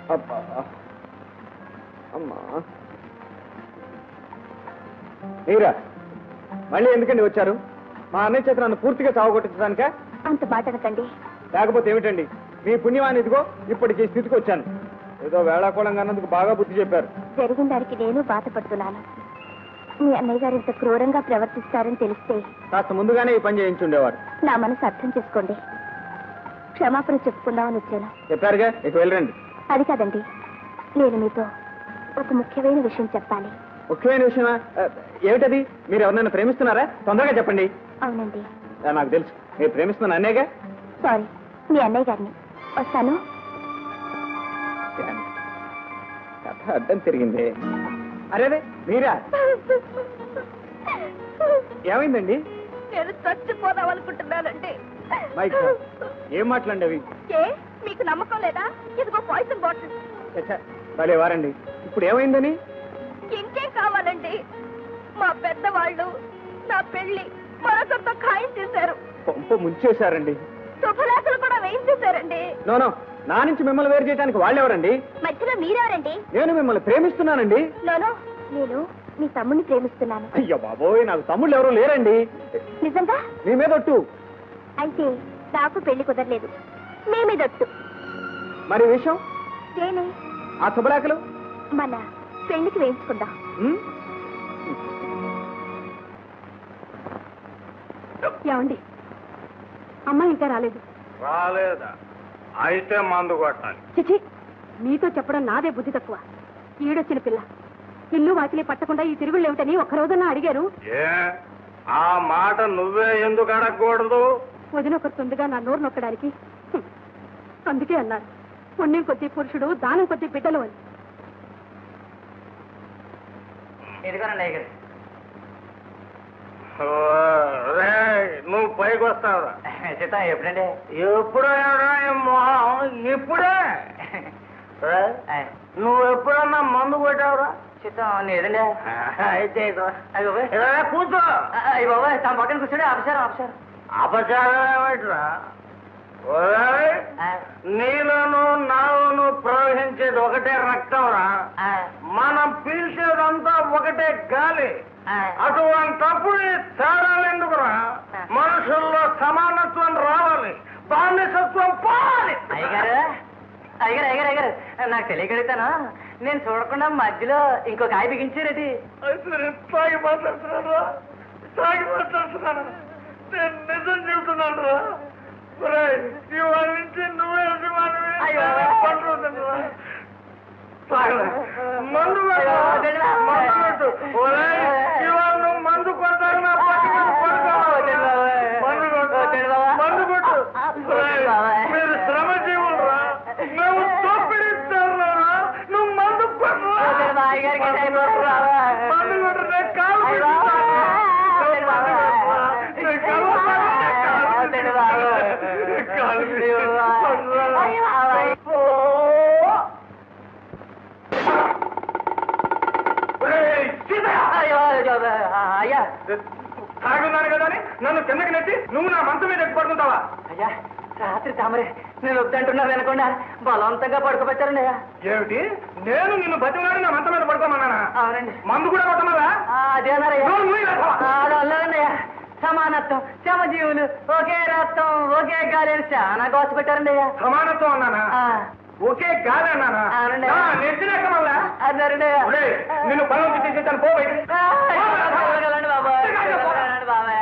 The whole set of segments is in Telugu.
అబ్బా అమ్మా మీరా మళ్ళీ ఎందుకండి వచ్చారు మా అన్నయ్య చేత నన్ను పూర్తిగా చావగొట్టించడానిక అంత మాట అనకండి లేకపోతే ఏమిటండి మీ పుణ్యమాన్ని ఇదిగో ఇప్పటికి ఈ స్థితికి వచ్చాను ఏదో వేళాకోళంగా అన్నందుకు బాగా బుద్ధి చెప్పారు జరిగిన దానికి నేను బాధపడుతున్నాను మీ అన్నయ్య గారు ఇంత క్రూరంగా ప్రవర్తిస్తారని తెలిస్తే కాస్త ముందుగానే ఈ పని చేయించుండేవారు నా మనసు అర్థం చేసుకోండి క్షమాపణ చెప్పుకుందామని వచ్చాను చెప్పారుగా ఇక వెళ్ళండి అది కాదండి నేను మీతో ఒక ముఖ్యమైన విషయం చెప్పాలి ముఖ్యమైన విషయమా ఆ, ఏమిటది మీరు ఎవరినైనా ప్రేమిస్తున్నారా తొందరగా చెప్పండి అవునండి ఆ, నాకు తెలుసు మీరు ప్రేమిస్తున్న అన్నయ్యగా సారీ మీ అన్నయ్య గారిని వస్తాను కథ అడ్డం తిరిగింది అరేదే మీరా ఏమైందండి నేను చచ్చిపోదాం అనుకుంటున్నానండి మై గాడ్, ఏం మాట్లాడండి అవి ఏ మీకు నమ్మకం లేదా ఇదిగో పాయిజన్ బాటిల్ ఛ, భలే వారండి ఇప్పుడు ఏమైందని ఇంకేం కావాలండి మా పెద్దవాళ్ళు నా పెళ్లి మరొకరితో ఖాయం చేశారు పంప ముంచేశారండి శుభలేఖలు కూడా వేయించేశారండి నో నో నా నుంచి మిమ్మల్ని వేరు చేయడానికి వాళ్ళెవరండి మధ్యలో మీరెవరండి నేను మిమ్మల్ని ప్రేమిస్తున్నానండి నోనో నేను మీ తమ్ముడిని ప్రేమిస్తున్నాను అయ్యో బాబోయ్ నాకు తమ్ముళ్ళు ఎవరు లేరండి నిజంగా మీ మీద ఒట్టు అయితే నాకు పెళ్లి కుదరలేదు మీ మీదొట్టు మరి ఈ విషయం నేనే ఆ శుభలేఖలు మన పెళ్లికి వేయించుకుందాం ఉమ్? ఏమండి అమ్మ ఇంకా రాలేదు రాలేదా అయితే మందు కొట్టాలి చిచి మీతో చెప్పడం నాదే బుద్ధి తక్కువ ఈడొచ్చిన పిల్ల ఇల్లు వాకిలి పట్టకుండా ఈ తిరుగుళ్ళు ఏమిటని ఒక్క రోజున అడిగారు ఏ ఆ మాట నువ్వే ఎందుకు అడగకూడదు వదిన ఒకరు తొందరగా నా నోరు నొక్కడానికి హ్మ్. అందుకే అన్నారు పుణ్యం కొద్ది పురుషుడు దానం కొద్ది బిడ్డలు అని ఓ, రేయ్, నువ్వు పైకి వస్తావురా సీత ఎప్పుడండి ఎప్పుడైనా ఈ మొహం ఇప్పుడే రేయ్, నువ్వు ఎప్పుడన్నా మందు కొట్టావురా చిత్తం లేదండి అయితే ఇదో. అయ్యో బాబాయ్. ఏ, కూర్చో అయ్య బాబాయ్ తమ పక్కన కూర్చోండి అపచారం అపచారం అపచారం ఏమిట్రా ఒరేయ్, నీలోను నాలోను ప్రవహించేది ఒకటే రక్తం రా మనం పీల్చేదంతా ఒకటే గాలి అటువంటప్పుడు ఈ తేడాలు ఎందుకురా మనుషుల్లో సమానత్వం రావాలి బానిసత్వం పోవాలి అయ్యగారు అయ్యగారు అయ్యగారు అయ్యగారు నాకు తెలియగలుగుతాను నేను చూడకుండా మధ్యలో ఇంకో కాయ బిగించారది అయితే నేను తాగి మాట్లాడుతున్నాను రా తాగి మాట్లాడుతున్నాను నేను నిజం చెబుతున్నాను రా ఒరేయ్, ఇవాళ నుంచి నువ్వే అభిమానమే అయ్యో. పండు తినరా. తాగరా. మందు కొట్టు. అయ్యో, తినరా. మందు కొట్టు. ఒరేయ్, ఇవాళ నువ్వు మందు కొడతావు నా పక్క మీద పడుకో. తినరా. మందు కొట్టు. తినరా. మందు కొట్టు. ఒరేయ్, తినరా. మీరు శ్రమజీవులు రా మేము దోపిడిస్తారా నువ్వు మందు కొట్టరా. తినరా, అయ్యగారికి అయిపోతుందా? మందు కొట్టు, నేను కాలు అయ్యో. పిడుస్తాను. నువ్వు తినరా. మందు కొట్టరా. నేను కాలు పిడుస్తాను, నేను కాలు తినరా. పిడుస్తాను. కాలు పిడుస్తాను. అయ్యో. ఒరేయ్, సీతయ్య! అయ్యో అయ్యో, అయ్యా తాగున్నాను కదా అని నన్ను కిందకి నెట్టి నువ్వు నా మంచం మీద ఎక్కి పడుకుంటావా అయ్యా రాత్రి తామరే నేను వద్దంటున్నా వినకుండా బలవంతంగా పడుకోబెట్టారండి అయ్యా ఏమిటి నేను నిన్ను బతిమలాడి నా మంచం మీద పడుకోమన్నానా అవునండి మందు కూడా కొట్టమలా ఆ, అదే అన్నారయ్యా నోరు మూయి వేధవా. అదన్నారయ్యా సమానత్వం శ్రమజీవులు ఒకే రక్తం ఒకే గాలి అని చాలా గోస పెట్టారండి అయ్యా సమానత్వం అన్నానా ఆ, ఒకే గాలి అన్నానా అవునండి. నా నెత్తినెక్కమల్లా అన్నారండి అయ్యా. ఒరేయ్, నిన్ను పొలం తీసేసాను పో బయటికి. ఆ, వెళ్ళండి బాబాయ్ వెళ్ళండి బాబాయ్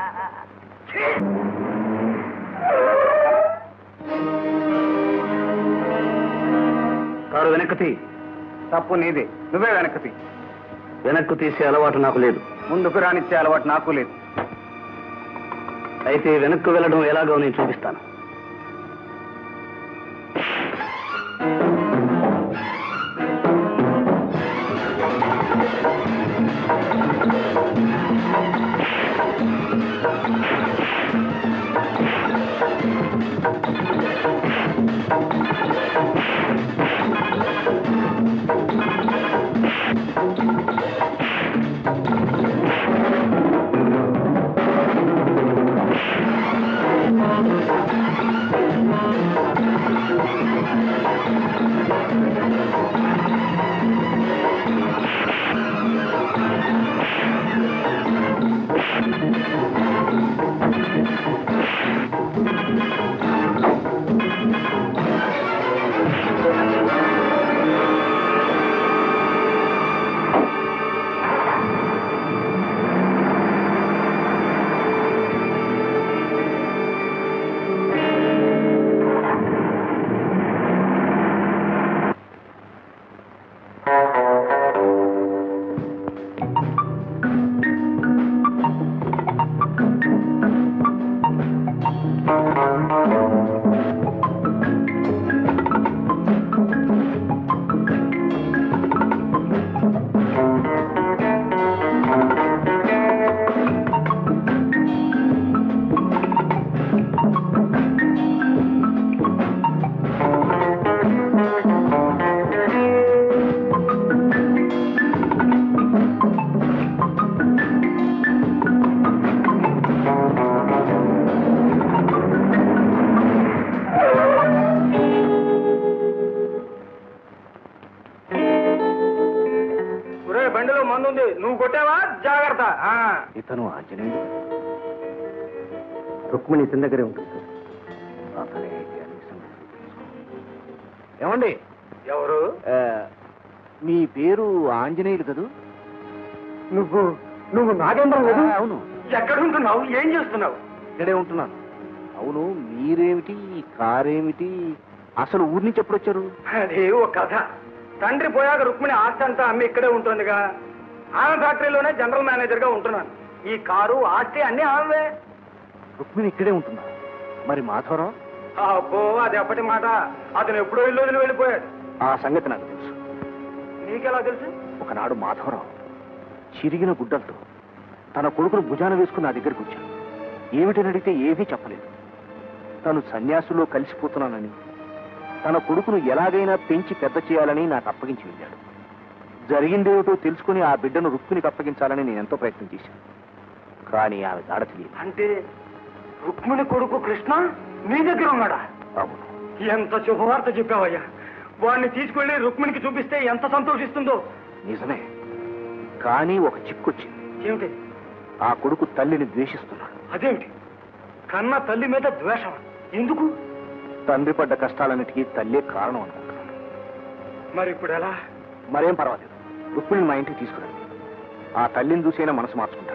కారు వెనక్కి తీ తప్పు నీదే నువ్వే వెనక్కి తీ వెనక్కు తీసే అలవాటు నాకు లేదు ముందుకు రానిచ్చే అలవాటు నాకు లేదు అయితే వెనక్కు వెళ్ళడం ఎలాగో నేను చూపిస్తాను ఆ ఇతను ఆంజనేయుడు రుక్మిణి ఇతని దగ్గరే ఉంటుంది అతనే అయితే అన్ని సంగతులు తెలుసు. ఏమండి ఎవరు ఆ, మీ పేరు ఆంజనేయులు కదూ నువ్వు నువ్వు నాగేంద్రం ఆ, అవును ఎక్కడ ఉంటున్నావు ఏం చేస్తున్నావు ఇక్కడే ఉంటున్నాను అవును మీరేమిటి ఈ కారేమిటి అసలు ఊరి నుంచి ఎప్పుడు వచ్చారు అది ఒక కథ తండ్రి పోయాక రుక్మిణి ఆస్తి అంతా అమ్మి ఇక్కడే ఉంటుందిగా ఆమె ఫ్యాక్టరీలోనే జనరల్ మేనేజర్ గా ఉంటున్నాను ఈ కారు ఆస్తి అన్ని ఆమె రుక్మిణి ఇక్కడే ఉంటున్నా మరి మాధవరావు అబ్బో అది ఎప్పటి మాట అతను ఎప్పుడో ఇల్లు వదిలి వెళ్ళిపోయాడు ఆ సంగతి నాకు తెలుసు నీకెలా తెలుసు ఒకనాడు మాధవరావు చిరిగిన గుడ్డలతో తన కొడుకును భుజాన వేసుకుని నా దగ్గరికి వచ్చాడు ఏమిటని అడిగితే ఏమీ చెప్పలేదు తను సన్యాసులో కలిసిపోతున్నానని తన కొడుకును ఎలాగైనా పెంచి పెద్ద చేయాలని నాకు అప్పగించి వెళ్ళాడు జరిగిందేమిటో తెలుసుకుని ఆ బిడ్డను రుక్మినికి అప్పగించాలని నేను ఎంతో ప్రయత్నం చేశాను కానీ ఆమె దాడ తెలియదు అంటే రుక్మిణి కొడుకు కృష్ణ నీ దగ్గర ఉన్నాడా అవును ఎంత శుభవార్త చెప్పావయ్యా వాడిని తీసుకెళ్లి రుక్మిణికి చూపిస్తే ఎంత సంతోషిస్తుందో నిజమే కానీ ఒక చిక్కొచ్చింది ఏమిటి ఆ కొడుకు తల్లిని ద్వేషిస్తున్నాడు అదేమిటి కన్న తల్లి మీద ద్వేషం ఎందుకు తండ్రి పడ్డ కష్టాలన్నిటికీ తల్లే కారణం అనుకుంటున్నాను మరి ఇప్పుడు ఎలా మరేం పర్వాలేదు రుక్మిణిని మా ఇంటికి తీసుకురండి ఆ తల్లిని చూసైనా మనసు మార్చుకుంటాడు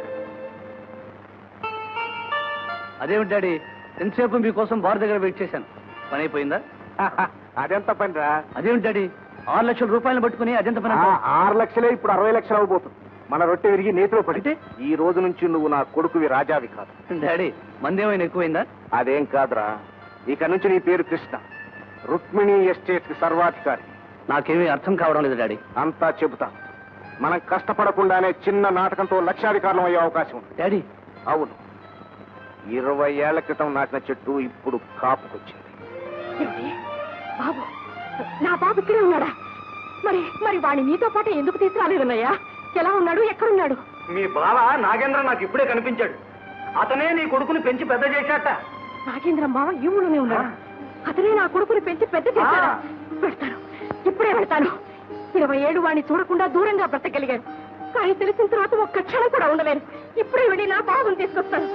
అదేమిటి డాడీ ఎంతసేపు మీకోసం బార్ దగ్గర వెయిట్ చేశాను పని అయిపోయిందా అదెంత పని రా అదేమిటి డాడీ ఆరు లక్షల రూపాయలు పట్టుకుని అదెంత పని అంటావు? ఆరు లక్షలే ఇప్పుడు అరవై లక్షలు అవబోతుంది మన రొట్టె విరిగి నేతిలో పడితే ఈ రోజు నుంచి నువ్వు నా కొడుకువి రాజావి కాదు డాడీ మందేమైనా ఎక్కువైందా అదేం కాదురా ఇక నుంచి నీ పేరు కృష్ణ రుక్మిణి ఎస్టేట్ సర్వాధికారి నాకేమీ అర్థం కావడం లేదు డాడీ అంతా చెబుతా మనం కష్టపడకుండానే చిన్న నాటకంతో లక్షాధికారులం అయ్యే అవకాశం ఉంది డాడీ అవును ఇరవై ఏళ్ల క్రితం నాటిన చెట్టు ఇప్పుడు కాపుకొచ్చింది ఏమిటి? బాబు నా బాబు ఇక్కడే ఉన్నాడా మరి మరి వాడిని నీతో పాటు ఎందుకు తీసుకురాలేదన్నయ్యా ఎలా ఉన్నాడు ఎక్కడున్నాడు మీ బావ నాగేంద్ర నాకు ఇప్పుడే కనిపించాడు అతనే నీ కొడుకుని పెంచి పెద్ద చేశాట నాగేంద్రం బావ ఈ ఊళ్ళోనే ఉన్నాడు అతనే నా కొడుకుని పెంచి పెద్ద చేశాడా వెళ్తాను ఇప్పుడే వెళ్తాను ఇరవై ఏడు వాడిని చూడకుండా దూరంగా బ్రతకగలిగాను కానీ తెలిసిన తర్వాత ఒక్క క్షణం కూడా ఉండలేను ఇప్పుడే వెళ్ళి నా బాబుని తీసుకొస్తాను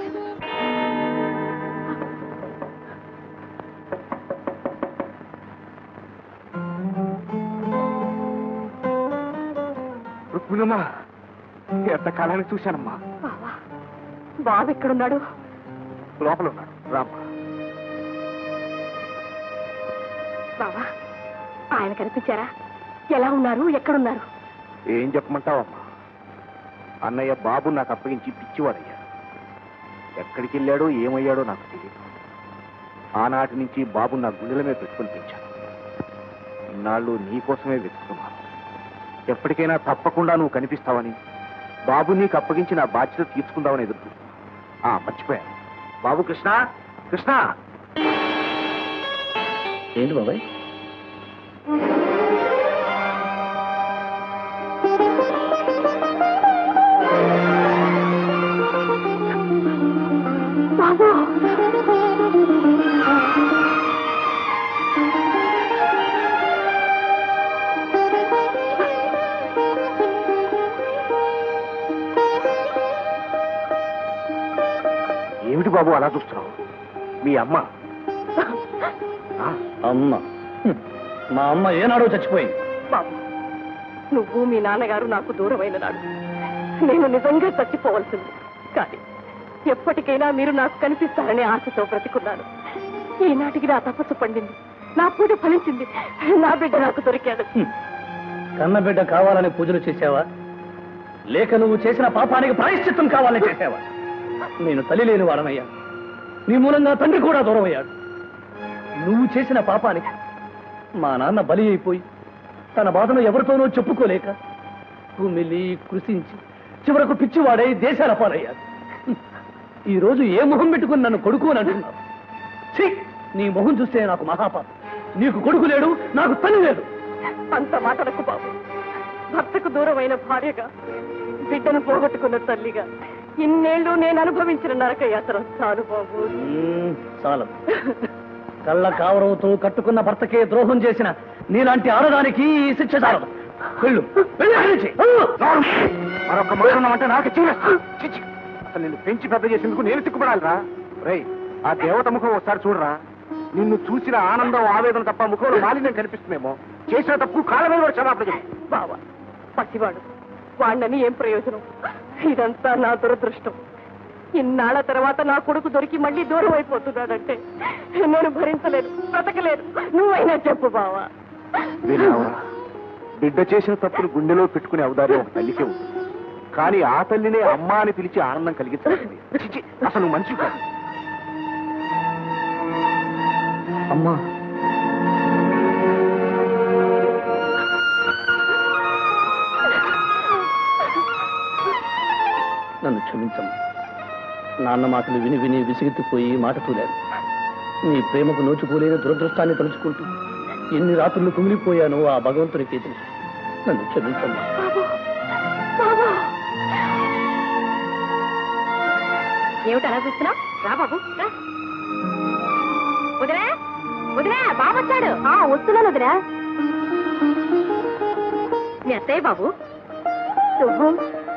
రుక్మిణమ్మా ఎంత కాలానికి చూశానమ్మా బావా బాబు ఎక్కడున్నాడు లోపల ఉన్నాడు రామ్మా బావా ఆయన కనిపించారా ఎలా ఉన్నారు ఎక్కడున్నారు ఏం చెప్పమంటావమ్మా అన్నయ్య బాబు నాకు అప్పగించి పిచ్చివాడయ్యా ఎక్కడికి వెళ్ళాడో ఏమయ్యాడో నాకు తెలియదు ఆనాటి నుంచి బాబు నా గుండెల మీద పెట్టుకుని పెంచాను ఇన్నాళ్ళు నీ కోసమే వెతుకుతున్నాను ఎప్పటికైనా తప్పకుండా నువ్వు కనిపిస్తావని బాబు నీకు అప్పగించి నా బాధ్యత తీర్చుకుందామని ఎదురు ఆ మర్చిపోయాను బాబు కృష్ణ కృష్ణ ఏంటి బాబాయ్ బాబు ఏమిటి బాబు అలా చూస్తున్నావు మీ అమ్మ ఆ, అమ్మ హ్మ్. మా అమ్మ ఏనాడో చచ్చిపోయింది బాబు నువ్వు మీ నాన్నగారు నాకు దూరమైన నాడు నేను నిజంగా చచ్చిపోవలసింది కానీ ఎప్పటికైనా మీరు నాకు కనిపిస్తారనే ఆశతో బ్రతికున్నాను ఈనాటికి నా తపస్సు పండింది నా పూజ ఫలించింది నా బిడ్డ నాకు దొరికాడు హ్మ్. కన్నబిడ్డ కావాలని పూజలు చేసావా లేక నువ్వు చేసిన పాపానికి ప్రాయశ్చిత్తం కావాలని చేసావా నేను తల్లి లేని వాడనయ్యా నీ మూలంగా తండ్రి కూడా దూరం అయ్యాడు నువ్వు చేసిన పాపానికి మా నాన్న బలి అయిపోయి తన బాధను ఎవరితోనో చెప్పుకోలేక కుమిలి కృషించి చివరకు పిచ్చివాడై దేశాల పాలయ్యాడు హ్మ్. ఈ రోజు ఏ మొహం పెట్టుకుని నన్ను కొడుకు అని అంటున్నావు ఛీ! నీ మొహం చూస్తే నాకు మహాపాపం నీకు కొడుకు లేడు నాకు తల్లి లేదు అంత మాటలకు బాబు భర్తకు దూరమైన భార్యగా బిడ్డను పోగొట్టుకున్న తల్లిగా ఇన్నేళ్లు నేను అనుభవించిన నరక యాత్ర చాలు బాబు మ్మ్, చాలదు కళ్ళ కావరంతో కట్టుకున్న భర్తకే ద్రోహం చేసిన నీలాంటి ఆడదానికి ఈ శిక్ష చాలదు వెళ్ళు వెళ్ళు ఇక్కడి నుంచి. మరొక మాట అంటే నాకు చిన్న అసలు నిన్ను పెంచి పెద్ద చేసేందుకు నేను సిగ్గుపడాలిరా రేయ్ ఆ దేవత ముఖం ఒకసారి చూడరా నిన్ను చూసిన ఆనందం ఆవేదన తప్ప ముఖంలో మాలిన్యం కనిపిస్తుందేమో చేసిన తప్పు కాళ్ళ మీద కూడా క్షమాపణ చెప్పు బావా పసివాడు వాడినని ఏం ప్రయోజనం ఇదంతా నా దురదృష్టం ఇన్నాళ్ల తర్వాత నా కొడుకు దొరికి మళ్ళీ దూరం అయిపోతున్నాడంటే నేను భరించలేదు బ్రతకలేదు నువ్వైనా చెప్పు బావా విన్నావా బిడ్డ చేసిన తప్పులు గుండెలో పెట్టుకునే అవదార్యం ఒక తల్లికే ఉంది కానీ ఆ తల్లినే అమ్మ అని పిలిచి ఆనందం కలిగించాల్సింది చిచి, అసలు నువ్వు మంచి కాదు అమ్మా నన్ను క్షమించమ్మా నాన్న మాటలు విని విని విసిగెత్తిపోయి మాట తూలాను నీ ప్రేమకు నోచుకోలేని దురదృష్టాన్ని తలుచుకుంటూ ఎన్ని రాత్రులు కుమిలిపోయానో ఆ భగవంతుడికే తెలుసు నన్ను క్షమించమ్మా ఏమిటి అలా చూస్తున్నావు రా బాబు రా వదినా వదినా బాబు వచ్చాడు వస్తున్నాను వదినా మీ అత్తయ్య బాబు శుభం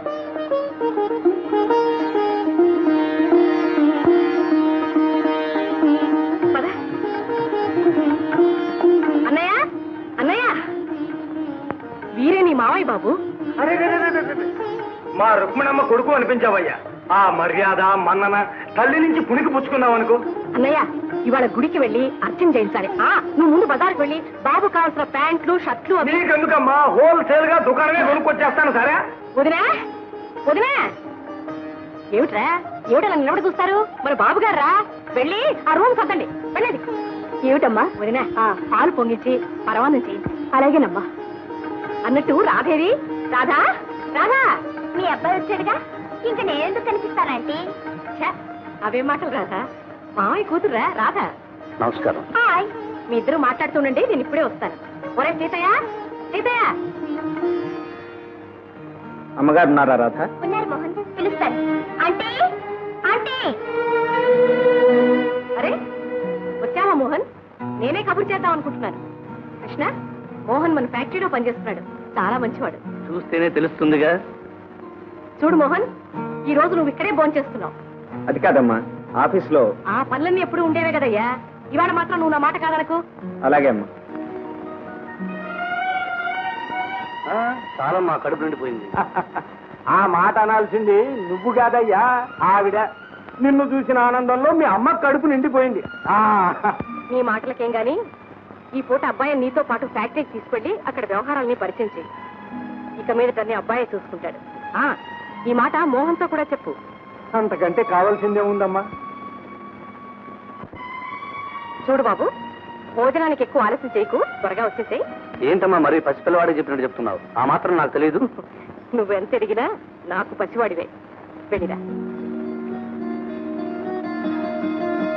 పద. అన్నయ్య అన్నయ్య వీరే నీ మావయ్య బాబు అరే రే, రే, రే, రే, రే. మా రుక్మిణమ్మ కొడుకు అనిపించావయ్యా ఆ మర్యాద మన్నన తల్లి నుంచి పుణికి పుచ్చుకున్నావు అనుకో అన్నయ్య ఇవాళ గుడికి వెళ్ళి అర్చన చేయించాలి ఆ నువ్వు ముందు బజార్కి వెళ్ళి బాబు కావాల్సిన ప్యాంట్లు షర్ట్లు అవి నీకెందుకమ్మా హోల్సేల్ గా దుకాణమే కొనుక్కొచ్చేస్తాను సరే వదినా వదినా ఏమిట్రా ఏమిటలా నిలబడి చూస్తారు మరి బాబు గారు రా వెళ్ళి ఆ రూమ్ సర్దండి వెళ్ళండి ఏమిటమ్మా వదినా పాలు పొంగిచ్చి పరమానం చేయండి అలాగేనమ్మా అన్నట్టు రాధేవి రాధా రాధా మీ అబ్బాయి వచ్చాడుగా ఇంకా నేనెందుకు కనిపిస్తానంటే ఛ, అవేం మాటలు రాధా మామయ్య కూతురురా రాధా నమస్కారం హాయ్ మీ ఇద్దరు మాట్లాడుతుండండి నేను ఇప్పుడే వస్తాను ఒరే సీతయ్య సీతయ్య అమ్మగారు నారా రాధ ఉన్నారు మోహన్ పిలుస్తాను అంటే అంటే అరే వచ్చావా మోహన్ నేనే కబుర్ చేద్దాం అనుకుంటున్నాను కృష్ణ మోహన్ మన ఫ్యాక్టరీలో పనిచేస్తున్నాడు చాలా మంచివాడు చూస్తేనే తెలుస్తుందిగా చూడు మోహన్ ఈ రోజు నువ్వు ఇక్కడే భోంచేస్తున్నావు అది కాదమ్మా ఆఫీస్లో ఆ పనులన్నీ ఎప్పుడు ఉండేవే కదయ్యా ఇవాళ మాత్రం నువ్వు నా మాట కాదనకు అలాగే అమ్మా చాలా మా కడుపు నిండిపోయింది ఆ మాట అనాల్సింది నువ్వు కాదయ్యా ఆవిడ నిన్ను చూసిన ఆనందంలో మీ అమ్మ కడుపు నిండిపోయింది ఆ నీ మాటలకేం గాని ఈ పూట అబ్బాయి నీతో పాటు ఫ్యాక్టరీకి తీసుకెళ్లి అక్కడ వ్యవహారాలని పరిచయం చేయి ఇక మీద దాన్ని అబ్బాయే చూసుకుంటాడు ఆ ఈ మాట మోహన్తో కూడా చెప్పు అంతకంటే కావాల్సిందే ఉందమ్మా చూడు బాబు భోజనానికి ఎక్కువ ఆలస్యం చేయకు త్వరగా వచ్చేసేయ్ ఏంటమ్మా మరి పసిపిల్లవాడికి చెప్పినట్టు చెప్తున్నావు ఆ మాత్రం నాకు తెలియదు నువ్వు ఎంత ఎదిగినా నాకు పసివాడివే వెళ్ళిరా